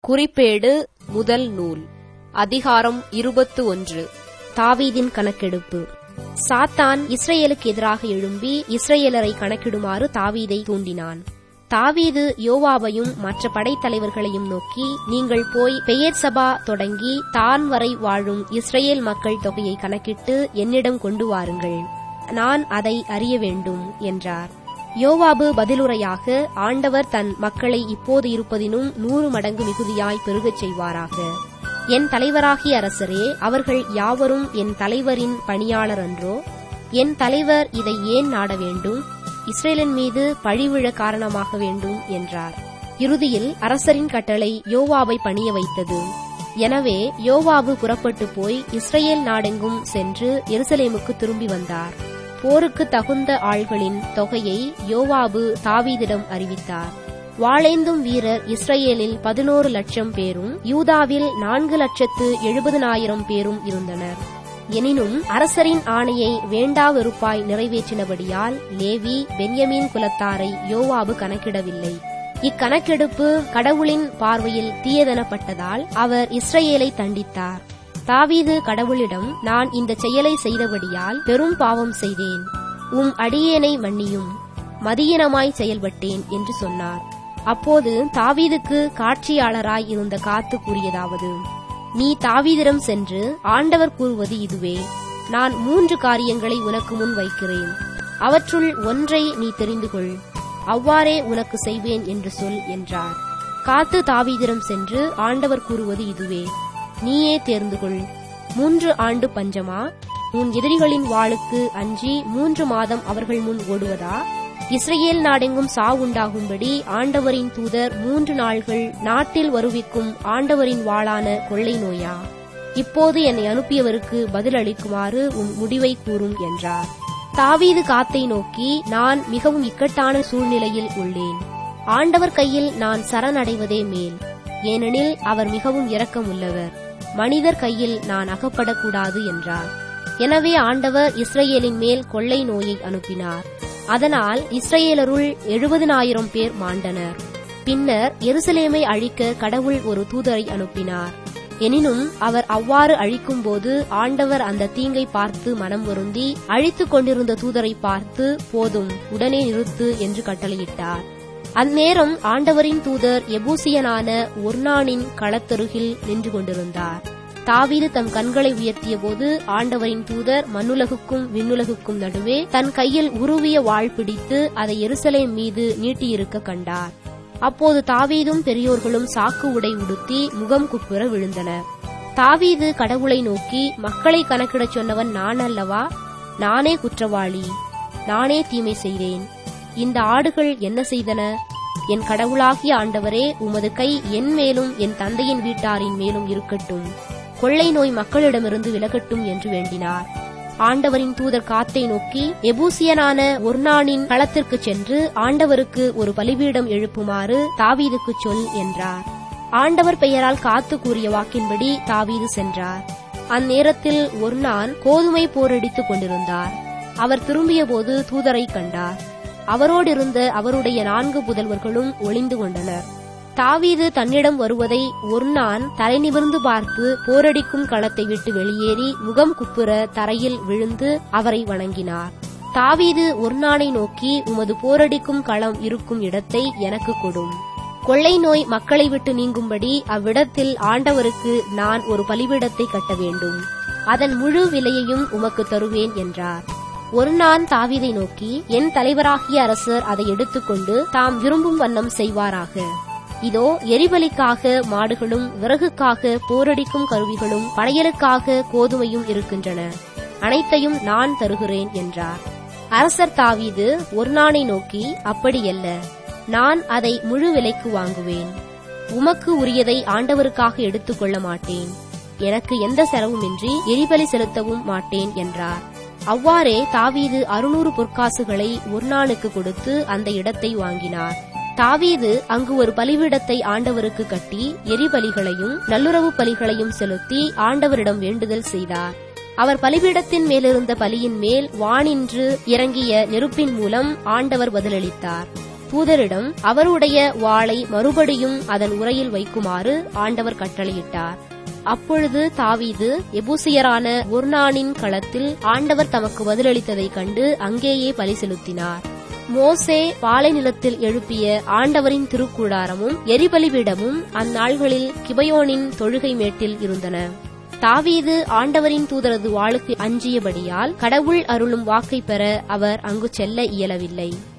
குறிப்பேடு முதல் நூல் அதிகாரம் இருபத்து ஒன்று தாவீதின் கணக்கெடுப்பு சாத்தான் இஸ்ரேலுக்கு எதிராக எழும்பி இஸ்ரேலரை கணக்கிடுமாறு தாவீதை தூண்டினான் தாவீது யோவாபையும் மற்ற படைத்தலைவர்களையும் நோக்கி நீங்கள் போய் பெயர் சபா தொடங்கி தான் வரை வாழும் இஸ்ரேல் மக்கள் தொகையை கணக்கிட்டு என்னிடம் கொண்டு வாருங்கள் நான் அதை அறிய வேண்டும் என்றார் யோவாபு பதிலுரையாக ஆண்டவர் தன் மக்களை இப்போது இருப்பதினும் நூறு மடங்கு மிகுதியாய் பெருகச் செய்வாராக என் தலைவராகிய அரசரே அவர்கள் யாவரும் என் தலைவரின் பணியாளர் அன்றோ என் தலைவர் இதை ஏன் நாட வேண்டும் இஸ்ரேலின் மீது பழிவிழ காரணமாக வேண்டும் என்றார் இறுதியில் அரசரின் கட்டளை யோவாபை பணிய வைத்தது எனவே யோவாபு புறப்பட்டு போய் இஸ்ரேல் நாடெங்கும் சென்று எருசலேமுக்கு திரும்பி வந்தார் போருக்கு தகுந்த ஆள்களின் தொகையை யோவாபு தாவீதிடம் அறிவித்தார் வாளேந்தும் வீரர் இஸ்ரேலில் பதினோரு லட்சம் பேரும் யூதாவில் நான்கு லட்சத்து எழுபதனாயிரம் பேரும் இருந்தனர் எனினும் அரசரின் ஆணையை வேண்டாவெறுப்பாய் நிறைவேற்றினபடியால் லேவி பென்யமீன் குலத்தாரை யோவாபு கணக்கிடவில்லை இக்கணக்கெடுப்பு கடவுளின் பார்வையில் தீயதெனப்பட்டதால் அவர் இஸ்ரேலை தண்டித்தார் தாவீது கடவுளிடம் நான் இந்த செயலை செய்தபடியால் பெரும் பாவம் செய்தேன் உம் அடியேனை மன்னியும் மதியனமாய் செயல்பட்டேன் என்று சொன்னார் அப்போது தாவீதுக்கு காட்சியாளராய் இருந்த காத்து கூறியதாவது நீ தாவீதிடம் சென்று ஆண்டவர் கூறுவது இதுவே நான் மூன்று காரியங்களை உனக்கு முன் வைக்கிறேன் அவற்றுள் ஒன்றை நீ தெரிந்து கொள் அவ்வாறே உனக்கு செய்வேன் என்று சொல் என்றார் காத்து தாவீதிடம் சென்று ஆண்டவர் கூறுவது இதுவே நீயே தேர்ந்து கொள் மூன்று ஆண்டு பஞ்சமா உன் எதிரிகளின் வாளுக்கு அஞ்சி மூன்று மாதம் அவர்கள் முன் ஓடுவதா இஸ்ரேல் நாடெங்கும் சாவுண்டாகும்படி ஆண்டவரின் தூதர் மூன்று நாள்கள் நாட்டில் வருவிக்கும் ஆண்டவரின் வாளான கொள்ளை நோயா இப்போது என்னை அனுப்பியவருக்கு பதில் அளிக்குமாறு உன் முடிவை கூறும் என்றார் தாவீது காத்தை நோக்கி நான் மிகவும் இக்கட்டான சூழ்நிலையில் உள்ளேன் ஆண்டவர் கையில் நான் சரணடைவதே மேல் ஏனெனில் அவர் மிகவும் இரக்கமுள்ளவர் மனிதர் கையில் நான் அகப்படக்கூடாது என்றார் எனவே ஆண்டவர் இஸ்ரேலின் மேல் கொள்ளை நோயை அனுப்பினார் அதனால் இஸ்ரேலருள் எழுபதினாயிரம் பேர் மாண்டனர் பின்னர் எருசலேமை அழிக்க கடவுள் ஒரு தூதரை அனுப்பினார் எனினும் அவர் அவ்வாறு அழிக்கும்போது ஆண்டவர் அந்த தீங்கை பார்த்து மனம் வருந்தி அழித்துக் கொண்டிருந்த தூதரை பார்த்து போதும் உடனே நிறுத்து என்று கட்டளையிட்டார் அந்நேரம் ஆண்டவரின் தூதர் எபூசியனான ஒர்னானின் களத்தருகில் நின்று கொண்டிருந்தார் தாவீது தம் கண்களை உயர்த்திய போது ஆண்டவரின் தூதர் மண்ணுலகுக்கும் விண்ணுலகுக்கும் நடுவே தன் கையில் உருவிய வாழ் பிடித்து அதை எருசலேம் மீது நீட்டியிருக்க கண்டார் அப்போது தாவீதும் பெரியோர்களும் சாக்கு உடை உடுத்தி முகம் குப்புற விழுந்தனர் தாவீது கடவுளை நோக்கி மக்களை கணக்கிடச் சொன்னவன் நான் அல்லவா நானே குற்றவாளி நானே தீமை செய்தேன் இந்த ஆடுகள் என்ன செய்தன என் கடவுளாகிய ஆண்டவரே உமது கை என் மேலும் என் தந்தையின் வீட்டாரின் மேலும் இருக்கட்டும் கொள்ளை நோய் மக்களிடமிருந்து விலகட்டும் என்று வேண்டினார் ஆண்டவரின் தூதர் காத்தை நோக்கி எபூசியனான ஒர்னானின் களத்திற்கு சென்று ஆண்டவருக்கு ஒரு பலிபீடம் எழுப்புமாறு தாவீதுக்கு சொல் என்றார் ஆண்டவர் பெயரால் காத்து கூறிய வாக்கின்படி தாவீது சென்றார் அந்நேரத்தில் ஒர்னான் கோதுமை போரடித்துக் கொண்டிருந்தார் அவர் திரும்பியபோது தூதரை கண்டார் அவரோடிருந்த அவருடைய நான்கு புதல்வர்களும் ஒளிந்து கொண்டனர் தாவீது தன்னிடம் வருவதை ஒர்னான் தலைநிமிர்ந்து பார்த்து போரடிக்கும் களத்தை விட்டு வெளியேறி முகம் குப்புற தரையில் விழுந்து அவரை வணங்கினார் தாவீது ஒர்னானை நோக்கி உமது போரடிக்கும் களம் இருக்கும் இடத்தை எனக்கு கொடும் கொள்ளை நோய் மக்களை விட்டு நீங்கும்படி அவ்விடத்தில் ஆண்டவருக்கு நான் ஒரு பலிபீடத்தை கட்ட வேண்டும் அதன் முழு விலையையும் உமக்கு தருவேன் என்றார் ஒரு நாள் தாவீதை நோக்கி என் தலைவராகிய அரசர் அதை எடுத்துக்கொண்டு தாம் விரும்பும் வண்ணம் செய்வாராக இதோ எரிபலிக்காக மாடுகளும் விறகுக்காக போரடிக்கும் கருவிகளும் படையலுக்காக கோதுமையும் இருக்கின்றன அனைத்தையும் நான் தருகிறேன் என்றார் அரசர் தாவீது ஒரு நாளை நோக்கி அப்படியல்ல நான் அதை முழு விலைக்கு வாங்குவேன் உமக்கு உரியதை ஆண்டவருக்காக எடுத்துக்கொள்ள மாட்டேன் எனக்கு எந்த செலவுமின்றி எரிபலி செலுத்தவும் மாட்டேன் என்றார் அவ்வாறே தாவீது அறுநூறு பொற்காசுகளை ஒரு நாளுக்கு கொடுத்து அந்த இடத்தை வாங்கினார் தாவீது அங்கு ஒரு பலிபீடத்தை ஆண்டவருக்கு கட்டி எரிபலிகளையும் நல்லுறவு பலிகளையும் செலுத்தி ஆண்டவரிடம் வேண்டுதல் செய்தார் அவர் பலிபீடத்தின் மேலிருந்த பலியின் மேல் வானின்று இறங்கிய நெருப்பின் மூலம் ஆண்டவர் பதிலளித்தார் தூதரிடம் அவருடைய வாளை மறுபடியும் அதன் உரையில் வைக்குமாறு ஆண்டவர் கட்டளையிட்டார் அப்பொழுது தாவீது எபூசியரான ஒர்னானின் களத்தில் ஆண்டவர் தமக்கு பதிலளித்ததைக் கண்டு அங்கேயே பலி செலுத்தினார் மோசே பாலை நிலத்தில் எழுப்பிய ஆண்டவரின் திருக்கூடாரமும் எரிபலிபீடமும் அந்நாள்களில் கிபயோனின் தொழுகை மேட்டில் இருந்தன தாவீது ஆண்டவரின் தூதரது வாளுக்கு அஞ்சியபடியால் கடவுள் அருளும் வாக்கை பெற அவர் அங்கு செல்ல இயலவில்லை